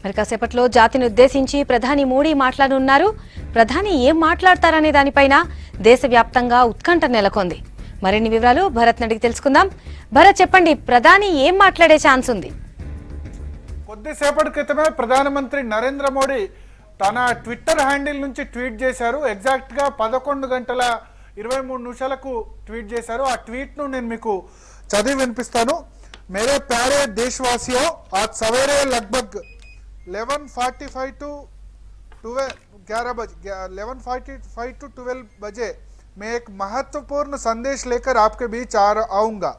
మరి కాసేపట్లో జాతిని ఉద్దేశించి ప్రధాని మోడీ మాట్లాడనున్నారు ప్రధాని ఏం మాట్లాడతారనే దానిపైన దేశవ్యాప్తంగా ఉత్కంఠ నెలకొంది మరిన్ని వివరాలు భరత్ అడిగి తెలుసుకుందాం భరత్ చెప్పండి ప్రధాని ఏం మాట్లాడే ఛాన్స్ ఉంది కొద్దిసేపటి క్రితమే ప్రధానమంత్రి నరేంద్ర మోడీ తన ట్విట్టర్ హ్యాండిల్ నుంచి ట్వీట్ చేశారు ఎగ్జాక్ట్గా పదకొండు గంటల ఇరవై మూడు నిమిషాలకు ట్వీట్ చేశారు ఆ ట్వీట్ను నేను మీకు చదివి వినిపిస్తాను మేరే ప్యారే దేశవాసియో आज सवेरे लगभग 11:45 टू 12 11 बजे 11:45 टू 12 बजे मैं एक महत्वपूर्ण संदेश लेकर आपके बीच आ आऊँगा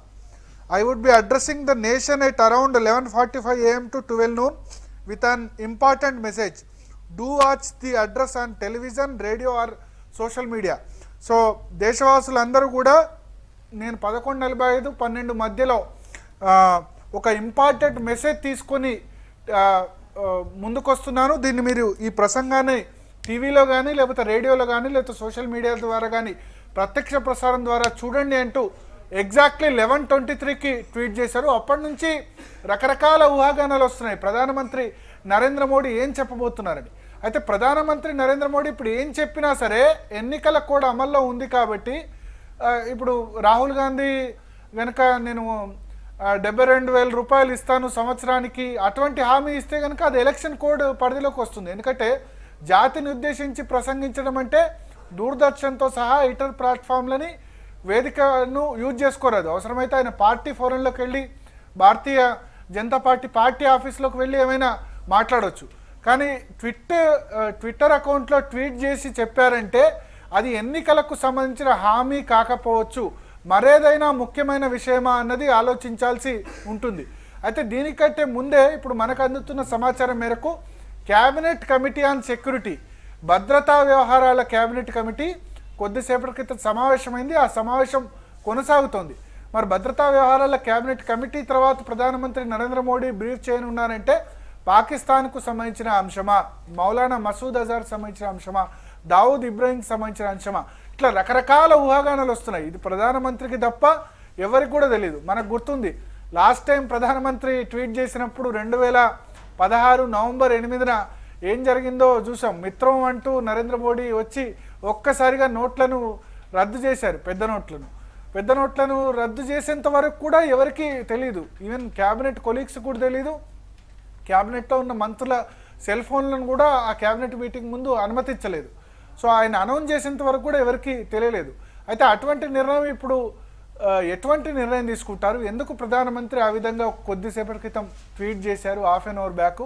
I would be addressing the nation at around 11:45 a.m. to 12 noon with an important message. Do watch the address on television, radio or social media. So దేశవాసులందరూ కూడా నేను పదకొండు నలభై ఐదు పన్నెండు మధ్యలో ఆ, ఒక ఇంపార్టెంట్ మెసేజ్ తీసుకొని ఆ, ఆ, ముందుకొస్తున్నాను దీన్ని మీరు ఈ ప్రసంగాన్ని టీవీలో కానీ లేకపోతే రేడియోలో కానీ లేకపోతే సోషల్ మీడియా ద్వారా కానీ ప్రత్యక్ష ప్రసారం ద్వారా చూడండి అంటూ ఎగ్జాక్ట్లీ లెవెన్ ట్వంటీ త్రీకి ట్వీట్ చేశారు అప్పటి నుంచి రకరకాల ఊహాగానాలు వస్తున్నాయి ప్రధానమంత్రి నరేంద్ర మోడీ ఏం చెప్పబోతున్నారని అయితే ప్రధానమంత్రి నరేంద్ర మోడీ ఇప్పుడు ఏం చెప్పినా సరే ఎన్నికల కూడా అమల్లో ఉంది కాబట్టి ఆ, ఇప్పుడు రాహుల్ గాంధీ కనుక నేను ఆ, డెబ్బై రెండు వేల రూపాయలు ఇస్తాను సంవత్సరానికి అటువంటి హామీ ఇస్తే కనుక అది ఎలక్షన్ కోడ్ పరిధిలోకి వస్తుంది ఎందుకంటే జాతిని ఉద్దేశించి ప్రసంగించడం అంటే దూరదర్శన్తో సహా ఇతర ప్లాట్ఫామ్లని వేదికను యూజ్ చేసుకోరాదు అవసరమైతే ఆయన పార్టీ ఫోరంలోకి వెళ్ళి భారతీయ జనతా పార్టీ పార్టీ ఆఫీస్లోకి వెళ్ళి ఏమైనా మాట్లాడవచ్చు కానీ ట్విట్టర్ ఆ, ట్విట్టర్ అకౌంట్లో ట్వీట్ చేసి చెప్పారంటే అది ఎన్నికలకు సంబంధించిన హామీ కాకపోవచ్చు మరేదైనా ముఖ్యమైన విషయమా అన్నది ఆలోచించాల్సి ఉంటుంది అయితే దీనికంటే ముందే ఇప్పుడు మనకు అందుతున్న సమాచారం మేరకు క్యాబినెట్ కమిటీ ఆన్ సెక్యూరిటీ భద్రతా వ్యవహారాల క్యాబినెట్ కమిటీ కొద్దిసేపటి క్రితం సమావేశమైంది ఆ సమావేశం కొనసాగుతోంది మరి భద్రతా వ్యవహారాల కేబినెట్ కమిటీ తర్వాత ప్రధానమంత్రి నరేంద్ర మోడీ బ్రీఫ్ చేయనున్నారంటే పాకిస్తాన్కు సంబంధించిన అంశమా మౌలానా మసూద్ అజార్ సంబంధించిన అంశమా దావూద్ ఇబ్రాహింకి సంబంధించిన అంశమా ఇట్లా రకరకాల ఊహాగానాలు వస్తున్నాయి ఇది ప్రధానమంత్రికి తప్ప ఎవరికి కూడా తెలియదు మనకు గుర్తుంది లాస్ట్ టైం ప్రధానమంత్రి ట్వీట్ చేసినప్పుడు రెండు వేల పదహారు నవంబర్ ఎనిమిదిన ఏం జరిగిందో చూసాం మిత్రం అంటూ నరేంద్ర మోడీ వచ్చి ఒక్కసారిగా నోట్లను రద్దు చేశారు పెద్ద నోట్లను పెద్ద నోట్లను రద్దు చేసేంత వరకు కూడా ఎవరికి తెలియదు ఈవెన్ క్యాబినెట్ కొలీగ్స్ కూడా తెలియదు క్యాబినెట్లో ఉన్న మంత్రుల సెల్ ఫోన్లను కూడా ఆ క్యాబినెట్ మీటింగ్ ముందు అనుమతించలేదు సో ఆయన అనౌన్స్ చేసేంత వరకు కూడా ఎవరికి తెలియలేదు అయితే అటువంటి నిర్ణయం ఇప్పుడు ఆ, ఎటువంటి నిర్ణయం తీసుకుంటారు ఎందుకు ప్రధానమంత్రి ఆ విధంగా కొద్దిసేపటి క్రితం ట్వీట్ చేశారు హాఫ్ అన్ అవర్ బ్యాక్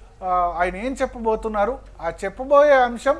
ఆయన ఏం చెప్పబోతున్నారు ఆ చెప్పబోయే అంశం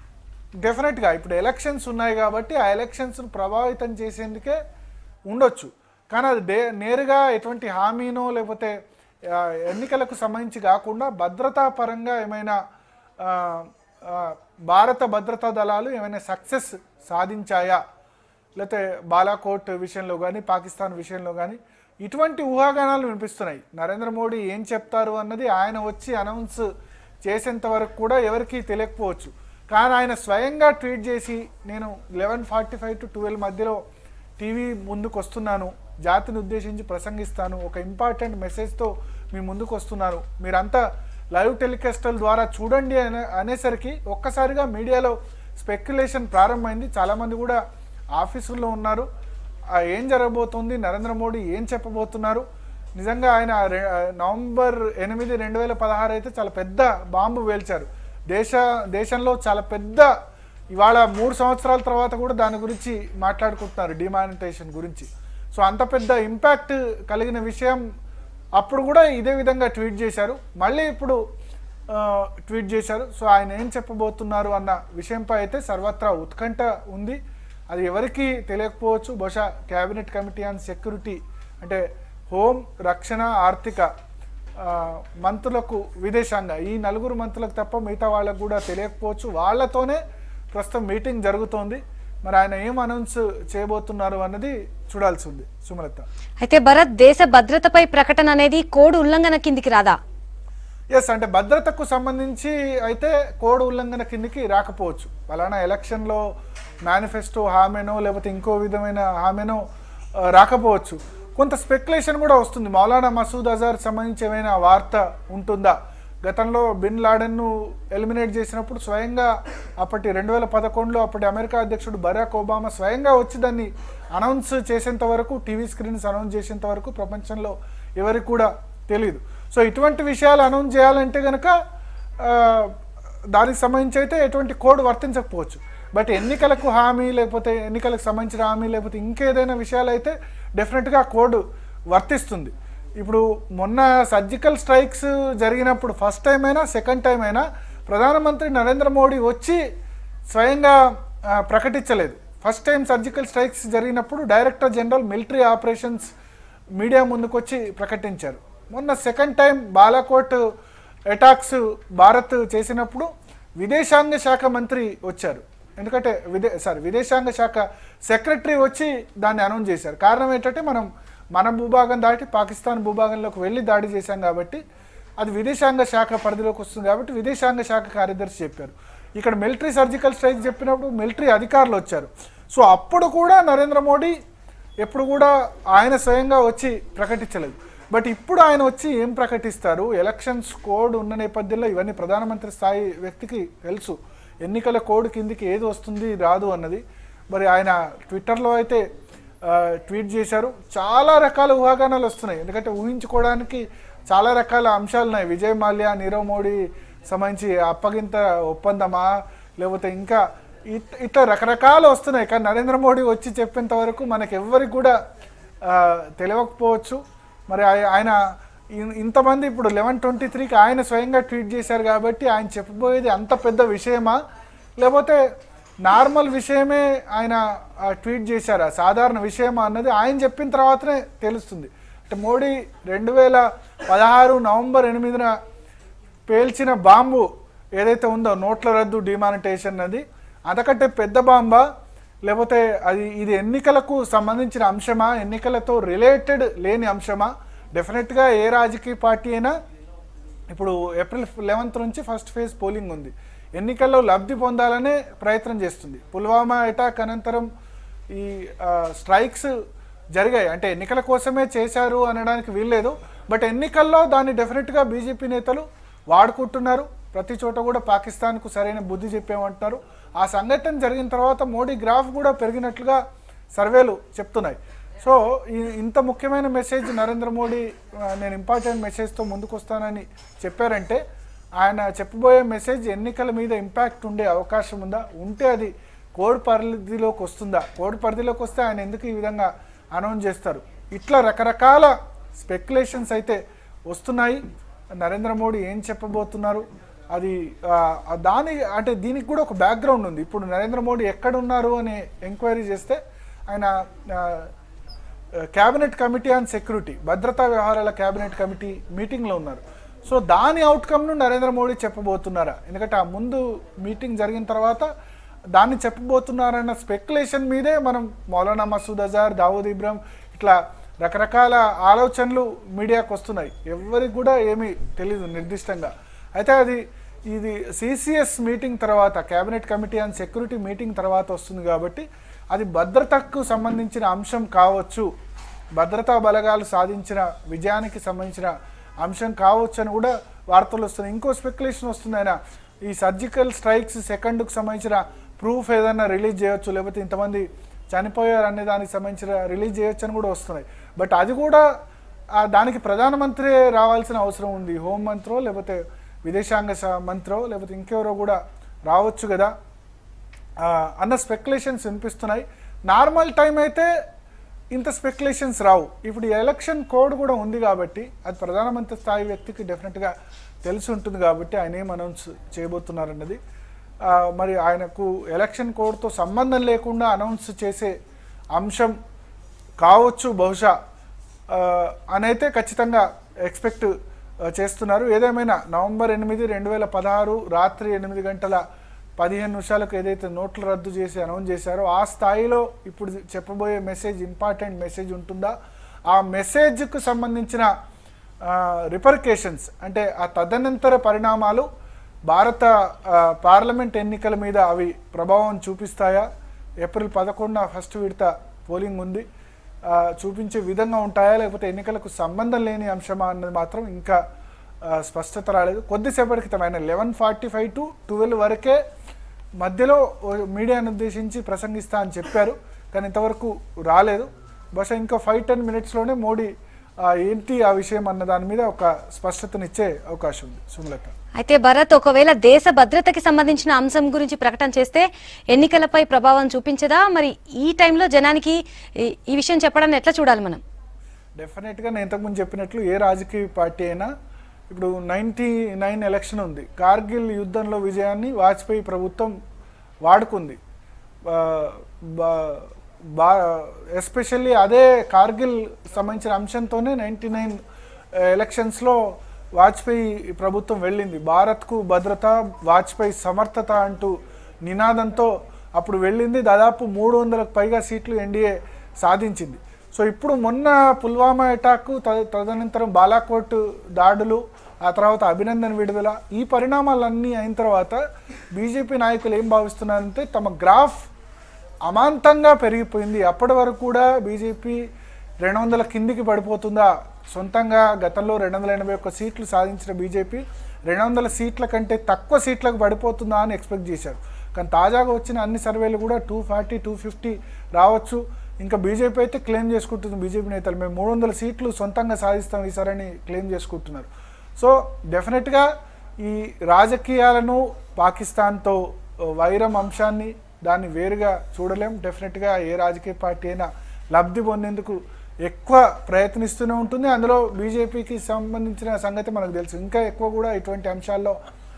డెఫినెట్గా ఇప్పుడు ఎలక్షన్స్ ఉన్నాయి కాబట్టి ఆ ఎలక్షన్స్ను ప్రభావితం చేసేందుకే ఉండొచ్చు కానీ అది డే నేరుగా ఎటువంటి హామీనో లేకపోతే ఆ, ఎన్నికలకు సంబంధించి కాకుండా భద్రతా పరంగా ఏమైనా ఆ, ఆ, భారత భద్రతా దళాలు ఏమైనా సక్సెస్ సాధించాయా లేకపోతే బాలాకోట్ విషయంలో కానీ పాకిస్తాన్ విషయంలో కానీ ఇటువంటి ఊహాగానాలు వినిపిస్తున్నాయి నరేంద్ర మోడీ ఏం చెప్తారు అన్నది ఆయన వచ్చి అనౌన్స్ చేసేంత వరకు కూడా ఎవరికీ తెలియకపోవచ్చు కానీ ఆయన స్వయంగా ట్వీట్ చేసి నేను eleven forty five to twelve మధ్యలో టీవీ ముందుకు వస్తున్నాను జాతిని ఉద్దేశించి ప్రసంగిస్తాను ఒక ఇంపార్టెంట్ మెసేజ్తో మీ ముందుకు వస్తున్నాను మీరంతా లైవ్ టెలికాస్టల్ ద్వారా చూడండి అనే అనేసరికి ఒక్కసారిగా మీడియాలో స్పెక్యులేషన్ ప్రారంభమైంది చాలామంది కూడా ఆఫీసుల్లో ఉన్నారు ఆ ఏం జరగబోతుంది నరేంద్ర మోడీ ఏం చెప్పబోతున్నారు నిజంగా ఆయన రె- నవంబర్ ఎనిమిది రెండు వేల పదహారు అయితే చాలా పెద్ద బాంబు వేల్చారు దేశ దేశంలో చాలా పెద్ద ఇవాళ మూడు సంవత్సరాల తర్వాత కూడా దాని గురించి మాట్లాడుకుంటున్నారు డిమానిటైజేషన్ గురించి సో అంత పెద్ద ఇంపాక్ట్ కలిగిన విషయం అప్పుడు కూడా ఇదే విధంగా ట్వీట్ చేశారు మళ్ళీ ఇప్పుడు ఆ, ట్వీట్ చేశారు సో ఆయన ఏం చెప్పబోతున్నారు అన్న విషయంపై అయితే సర్వత్రా ఉత్కంఠ ఉంది అది ఎవరికి తెలియకపోవచ్చు బహుశా క్యాబినెట్ కమిటీ ఆన్ సెక్యూరిటీ అంటే హోం రక్షణ ఆర్థిక ఆ, మంత్రులకు విదేశాంగ ఈ నలుగురు మంత్రులకు తప్ప మిగతా వాళ్ళకు కూడా తెలియకపోవచ్చు వాళ్ళతోనే ప్రస్తుతం మీటింగ్ జరుగుతోంది మరి ఆయన ఏం అనౌన్స్ చేయబోతున్నారు అన్నది చూడాల్సి ఉంది సుమలత అయితే భరత్ దేశ భద్రతపై ప్రకటన అనేది కోడ్ ఉల్లంఘన కిందికి రాదా ఎస్ అంటే భద్రతకు సంబంధించి అయితే కోడ్ ఉల్లంఘన కిందికి రాకపోవచ్చు ఫలానా ఎలక్షన్లో మేనిఫెస్టో హామీనో లేకపోతే ఇంకో విధమైన హామీనో ఆ, రాకపోవచ్చు కొంత స్పెక్యులేషన్ కూడా వస్తుంది మౌలానా మసూద్ అజార్ సంబంధించి ఏమైనా వార్త ఉంటుందా గతంలో బిన్ లాడెన్ను ఎలిమినేట్ చేసినప్పుడు స్వయంగా అప్పటి రెండు వేల పదకొండులో అప్పటి అమెరికా అధ్యక్షుడు బరాక్ ఒబామా స్వయంగా వచ్చి దాన్ని అనౌన్స్ చేసేంత వరకు టీవీ స్క్రీన్స్ అనౌన్స్ చేసేంత వరకు ప్రపంచంలో ఎవరికి కూడా తెలియదు సో ఇటువంటి విషయాలు అనౌన్స్ చేయాలంటే కనుక ఆ, దానికి సంబంధించి అయితే ఎటువంటి కోడ్ వర్తించకపోవచ్చు బట్ ఎన్నికలకు హామీ లేకపోతే ఎన్నికలకు సంబంధించిన హామీ లేకపోతే ఇంకేదైనా విషయాలు అయితే డెఫినెట్గా కోడ్ వర్తిస్తుంది ఇప్పుడు మొన్న సర్జికల్ స్ట్రైక్స్ జరిగినప్పుడు ఫస్ట్ టైం అయినా సెకండ్ టైం అయినా ప్రధానమంత్రి నరేంద్ర మోడీ వచ్చి స్వయంగా ఆ, ప్రకటించలేదు ఫస్ట్ టైం సర్జికల్ స్ట్రైక్స్ జరిగినప్పుడు director general military operations media ముందుకొచ్చి ప్రకటించారు మొన్న second time Balakot attacks Bharat చేసినప్పుడు విదేశాంగ శాఖ మంత్రి వచ్చారు ఎందుకంటే విదే సారీ విదేశాంగ శాఖ సెక్రటరీ వచ్చి దాన్ని అనౌన్స్ చేశారు కారణం ఏంటంటే మనం మన భూభాగం దాటి పాకిస్తాన్ భూభాగంలోకి వెళ్ళి దాడి చేశాం కాబట్టి అది విదేశాంగ శాఖ పరిధిలోకి వస్తుంది కాబట్టి విదేశాంగ శాఖ కార్యదర్శి చెప్పారు ఇక్కడ మిలిటరీ సర్జికల్ స్ట్రైక్ చెప్పినప్పుడు మిలిటరీ అధికారులు వచ్చారు సో అప్పుడు కూడా నరేంద్ర మోడీ ఎప్పుడు కూడా ఆయన స్వయంగా వచ్చి ప్రకటించలేదు బట్ ఇప్పుడు ఆయన వచ్చి ఏం ప్రకటిస్తారు ఎలక్షన్స్ కోడ్ ఉన్న నేపథ్యంలో ఇవన్నీ ప్రధానమంత్రి స్థాయి వ్యక్తికి తెలుసు ఎన్నికల కోడ్ కిందికి ఏది వస్తుంది రాదు అన్నది మరి ఆయన ట్విట్టర్లో అయితే ఆ, ట్వీట్ చేశారు చాలా రకాల ఊహాగానాలు వస్తున్నాయి ఎందుకంటే ఊహించుకోవడానికి చాలా రకాల అంశాలు ఉన్నాయి విజయ్ మాల్యా నీరవ్ మోడీ సంబంధించి అప్పగింత ఒప్పందమా లేకపోతే ఇంకా ఇట్ ఇట్లా రకరకాలు వస్తున్నాయి కానీ నరేంద్ర మోడీ వచ్చి చెప్పేంత వరకు మనకి ఎవ్వరికి కూడా ఆ, తెలియకపోవచ్చు మరి ఆయ- ఆయన ఇన్- ఇంతమంది ఇప్పుడు లెవెన్ ట్వంటీ త్రీకి ఆయన స్వయంగా ట్వీట్ చేశారు కాబట్టి ఆయన చెప్పబోయేది అంత పెద్ద విషయమా లేకపోతే నార్మల్ విషయమే ఆయన ఆ, ట్వీట్ చేశారా సాధారణ విషయమా అన్నది ఆయన చెప్పిన తర్వాతనే తెలుస్తుంది అంటే మోడీ రెండు వేల పదహారు నవంబర్ ఎనిమిదిన పేల్చిన బాంబు ఏదైతే ఉందో నోట్ల రద్దు డిమానిటేషన్ అది అంతకంటే పెద్ద బాంబా లేకపోతే అది ఇది ఎన్నికలకు సంబంధించిన అంశమా ఎన్నికలతో రిలేటెడ్ లేని అంశమా డెఫినెట్గా ఏ రాజకీయ పార్టీ అయినా ఇప్పుడు ఏప్రిల్ లెవెన్త్ నుంచి ఫస్ట్ ఫేజ్ పోలింగ్ ఉంది ఎన్నికల్లో లబ్ధి పొందాలనే ప్రయత్నం చేస్తుంది పుల్వామా అటాక్ అనంతరం ఈ ఆ, స్ట్రైక్స్ జరిగాయి అంటే ఎన్నికల కోసమే చేశారు అనడానికి వీల్లేదు బట్ ఎన్నికల్లో దాన్ని డెఫినెట్గా బీజేపీ నేతలు వాడుకుంటున్నారు ప్రతి చోట కూడా పాకిస్తాన్కు సరైన బుద్ధి చెప్పామంటున్నారు ఆ సంఘటన జరిగిన తర్వాత మోడీ గ్రాఫ్ కూడా పెరిగినట్లుగా సర్వేలు చెప్తున్నాయి సో ఈ- ఇంత ముఖ్యమైన మెసేజ్ నరేంద్ర మోడీ ఆ, నేను ఇంపార్టెంట్ మెసేజ్తో ముందుకు వస్తానని చెప్పారంటే ఆయన చెప్పబోయే మెసేజ్ ఎన్నికల మీద ఇంపాక్ట్ ఉండే అవకాశం ఉందా ఉంటే అది కోడ్ పరిధిలోకి వస్తుందా కోడ్ పరిధిలోకి వస్తే ఆయన ఎందుకు ఈ విధంగా అనౌన్స్ చేస్తారు ఇట్లా రకరకాల స్పెక్యులేషన్స్ అయితే వస్తున్నాయి నరేంద్ర మోడీ ఏం చెప్పబోతున్నారు అది ఆ, ఆ దాని అంటే దీనికి కూడా ఒక బ్యాక్గ్రౌండ్ ఉంది ఇప్పుడు నరేంద్ర మోడీ ఎక్కడ ఉన్నారు అని ఎంక్వైరీ చేస్తే ఆయన ఆ, క్యాబినెట్ కమిటీ ఆన్ సెక్యూరిటీ భద్రతా వ్యవహారాల క్యాబినెట్ కమిటీ మీటింగ్లో ఉన్నారు సో దాని అవుట్కమ్ను నరేంద్ర మోడీ చెప్పబోతున్నారా ఎందుకంటే ఆ ముందు మీటింగ్ జరిగిన తర్వాత దాన్ని చెప్పబోతున్నారన్న స్పెక్యులేషన్ మీదే మనం మౌలానా మసూద్ అజార్ దావూద్ ఇబ్రాహిం ఇట్లా రకరకాల ఆలోచనలు మీడియాకు వస్తున్నాయి ఎవరికి కూడా ఏమీ తెలియదు నిర్దిష్టంగా అయితే అది ఇది సిసిఎస్ మీటింగ్ తర్వాత cabinet committee and security meeting తర్వాత వస్తుంది కాబట్టి అది భద్రతకు సంబంధించిన అంశం కావచ్చు భద్రతా బలగాలు సాధించిన విజయానికి సంబంధించిన అంశం కావచ్చు అని కూడా వార్తలు వస్తున్నాయి ఇంకో స్పెక్యులేషన్ వస్తుంది ఆయన ఈ సర్జికల్ స్ట్రైక్స్ సెకండ్కు సంబంధించిన ప్రూఫ్ ఏదైనా రిలీజ్ చేయొచ్చు లేకపోతే ఇంతమంది చనిపోయారు అనే దానికి సంబంధించిన రిలీజ్ చేయొచ్చు అని కూడా వస్తున్నాయి బట్ అది కూడా ఆ దానికి ప్రధానమంత్రి రావాల్సిన అవసరం ఉంది హోం మంత్రో లేకపోతే విదేశాంగ శా- మంత్రో లేకపోతే ఇంకెవరో కూడా రావచ్చు కదా ఆ, అన్న స్పెక్యులేషన్స్ వినిపిస్తున్నాయి నార్మల్ టైం అయితే ఇంత స్పెక్యులేషన్స్ రావు ఇప్పుడు ఈ ఎలక్షన్ కోడ్ కూడా ఉంది కాబట్టి అది ప్రధానమంత్రి స్థాయి వ్యక్తికి డెఫినెట్గా తెలిసి ఉంటుంది కాబట్టి ఆయన ఏం అనౌన్స్ చేయబోతున్నారన్నది ఆ, మరి ఆయనకు ఎలక్షన్ కోడ్తో సంబంధం లేకుండా అనౌన్స్ చేసే అంశం కావచ్చు బహుశా ఆ, అనైతే ఖచ్చితంగా ఎక్స్పెక్ట్ చేస్తున్నారు ఏదేమైనా నవంబర్ ఎనిమిది రెండు వేల పదహారు రాత్రి ఎనిమిది గంటల పదిహేను నిమిషాలకు ఏదైతే నోట్లు రద్దు చేసి అనౌన్స్ చేశారో ఆ స్థాయిలో ఇప్పుడు చెప్పబోయే మెసేజ్ ఇంపార్టెంట్ మెసేజ్ ఉంటుందా ఆ మెసేజ్కు సంబంధించిన రిపర్కేషన్స్ అంటే ఆ తదనంతర పరిణామాలు భారత ఆ, పార్లమెంట్ ఎన్నికల మీద అవి ప్రభావం చూపిస్తాయా ఏప్రిల్ పదకొండున ఫస్ట్ విడత పోలింగ్ ఉంది ఆ, చూపించే విధంగా ఉంటాయా లేకపోతే ఎన్నికలకు సంబంధం లేని అంశమా అన్నది మాత్రం ఇంకా ఆ, స్పష్టత రాలేదు కొద్దిసేపటి క్రితం ఆయన eleven forty five to twelve వరకే మధ్యలో ఓ మీడియాను ఉద్దేశించి ప్రసంగిస్తా అని చెప్పారు కానీ ఇంతవరకు రాలేదు బహుశా ఇంకా ఫైవ్ టెన్ మినిట్స్లోనే మోడీ ఆ, ఏంటి ఆ విషయం అన్న దాని మీద ఒక స్పష్టతనిచ్చే అవకాశం ఉంది సుమలత అయితే భరత్ ఒకవేళ దేశ భద్రతకి సంబంధించిన అంశం గురించి ప్రకటన చేస్తే ఎన్నికలపై ప్రభావం చూపించదా మరి ఈ టైంలో జనానికి ఈ- ఈ విషయం చెప్పడాన్ని ఎట్లా చూడాలి మనం డెఫినెట్గా నేను ఇంతకుముందు చెప్పినట్లు ఏ రాజకీయ పార్టీ అయినా ఇప్పుడు నైంటీ నైన్ ఎలక్షన్ ఉంది కార్గిల్ యుద్ధంలో విజయాన్ని వాజ్పేయి ప్రభుత్వం వాడుకుంది బా ఎస్పెషల్లీ అదే కార్గిల్ సంబంధించిన అంశంతోనే నైంటీ నైన్ ఎలక్షన్స్లో వాజ్పేయి ప్రభుత్వం వెళ్ళింది భారత్కు భద్రత వాజ్పేయి సమర్థత అంటూ నినాదంతో అప్పుడు వెళ్ళింది దాదాపు మూడు వందలకు పైగా సీట్లు ఎన్డీఏ సాధించింది సో ఇప్పుడు మొన్న పుల్వామా అటాక్ తద- తదనంతరం బాలాకోట్ దాడులు ఆ తర్వాత అభినందన్ విడుదల ఈ పరిణామాలన్నీ అయిన తర్వాత బీజేపీ నాయకులు ఏం భావిస్తున్నారంటే తమ గ్రాఫ్ అమాంతంగా పెరిగిపోయింది అప్పటి వరకు కూడా బీజేపీ రెండు వందల కిందికి పడిపోతుందా సొంతంగా గతంలో రెండు వందల ఎనభై ఒక్క సీట్లు సాధించిన బీజేపీ రెండు వందల సీట్ల కంటే తక్కువ సీట్లకు పడిపోతుందా అని ఎక్స్పెక్ట్ చేశారు కానీ తాజాగా వచ్చిన అన్ని సర్వేలు కూడా టూ ఫార్టీ టూ ఫిఫ్టీ రావచ్చు ఇంకా బీజేపీ అయితే క్లెయిమ్ చేసుకుంటుంది బీజేపీ నేతలు మేము మూడు వందల సీట్లు సొంతంగా సాధిస్తాం ఈసారని క్లెయిమ్ చేసుకుంటున్నారు సో డెఫినెట్గా ఈ రాజకీయాలను పాకిస్తాన్తో వైరం అంశాన్ని దాన్ని వేరుగా చూడలేం డెఫినెట్గా ఏ రాజకీయ పార్టీ అయినా లబ్ధి పొందేందుకు ఎక్కువ ప్రయత్నిస్తూనే ఉంటుంది అందులో బీజేపీకి సంబంధించిన సంగతి మనకు తెలుసు ఇంకా ఎక్కువ కూడా ఇటువంటి అంశాల్లో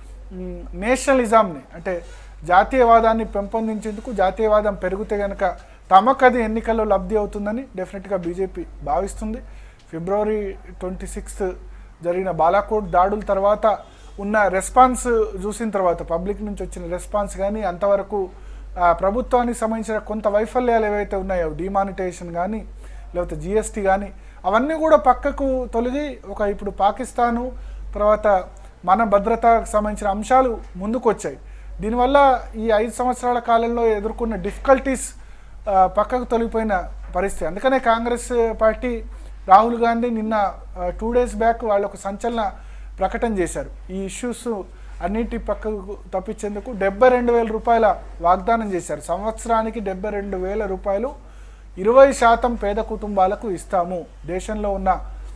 మ్, నేషనలిజంని అంటే జాతీయవాదాన్ని పెంపొందించేందుకు జాతీయవాదం పెరిగితే కనుక తమకది ఎన్నికల్లో లబ్ధి అవుతుందని డెఫినెట్గా బీజేపీ భావిస్తుంది ఫిబ్రవరి ట్వంటీ సిక్స్త్ జరిగిన బాలాకోట్ దాడుల తర్వాత ఉన్న రెస్పాన్స్ చూసిన తర్వాత పబ్లిక్ నుంచి వచ్చిన రెస్పాన్స్ కానీ అంతవరకు ఆ, ప్రభుత్వానికి సంబంధించిన కొంత వైఫల్యాలు ఏవైతే ఉన్నాయో డిమానిటైజేషన్ కానీ లేకపోతే జిఎస్టీ కానీ అవన్నీ కూడా పక్కకు తొలగి ఒక ఇప్పుడు పాకిస్తాను తర్వాత మన భద్రతకు సంబంధించిన అంశాలు ముందుకు వచ్చాయి దీనివల్ల ఈ ఐదు సంవత్సరాల కాలంలో ఎదుర్కొన్న డిఫికల్టీస్ పక్కకు తొలగిపోయిన పరిస్థితి అందుకనే కాంగ్రెస్ పార్టీ రాహుల్ గాంధీ నిన్న టూ డేస్ బ్యాక్ వాళ్ళు ఒక సంచలన ప్రకటన చేశారు ఈ ఇష్యూస్ అన్నిటి పక్కకు తప్పించేందుకు డెబ్బై రెండు వేల రూపాయల వాగ్దానం చేశారు సంవత్సరానికి డెబ్బై రెండు వేల రూపాయలు ఇరవై శాతం పేద కుటుంబాలకు ఇస్తాము దేశంలో ఉన్న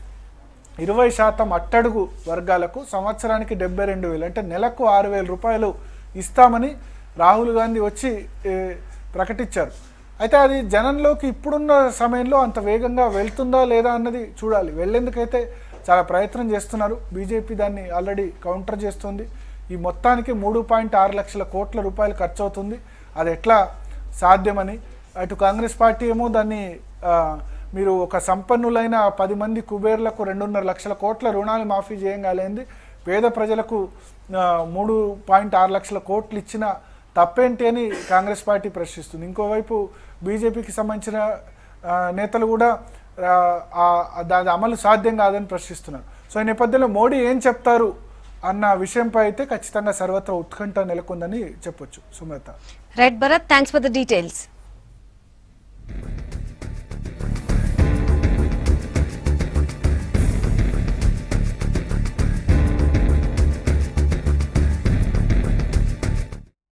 ఇరవై శాతం అట్టడుగు వర్గాలకు సంవత్సరానికి డెబ్బై రెండు వేలు అంటే నెలకు ఆరు వేల రూపాయలు ఇస్తామని రాహుల్ గాంధీ వచ్చి ఏ, ప్రకటించారు అయితే అది జనంలోకి ఇప్పుడున్న సమయంలో అంత వేగంగా వెళ్తుందా లేదా అన్నది చూడాలి వెళ్ళేందుకైతే చాలా ప్రయత్నం చేస్తున్నారు బీజేపీ దాన్ని ఆల్రెడీ కౌంటర్ చేస్తుంది ఈ మొత్తానికి మూడు పాయింట్ ఆరు లక్షల కోట్ల రూపాయలు ఖర్చు అవుతుంది అది ఎట్లా సాధ్యమని అటు కాంగ్రెస్ పార్టీ ఏమో దాన్ని ఆ, మీరు ఒక సంపన్నులైన పది మంది కుబేర్లకు రెండున్నర లక్షల కోట్ల రుణాలు మాఫీ చేయగలిగింది పేద ప్రజలకు ఆ, మూడు పాయింట్ ఆరు లక్షల కోట్లు ఇచ్చిన తప్పేంటి అని కాంగ్రెస్ పార్టీ ప్రశ్నిస్తుంది ఇంకోవైపు బీజేపీకి సంబంధించిన ఆ, నేతలు కూడా ఆ, ఆ, దాని అమలు సాధ్యం కాదని ప్రశ్నిస్తున్నారు సో ఈ నేపథ్యంలో మోడీ ఏం చెప్తారు అన్న విషయంపై అయితే ఖచ్చితంగా సర్వత్రా ఉత్కంఠ నెలకొందని చెప్పొచ్చు Sumalatha right Bharat thanks for the details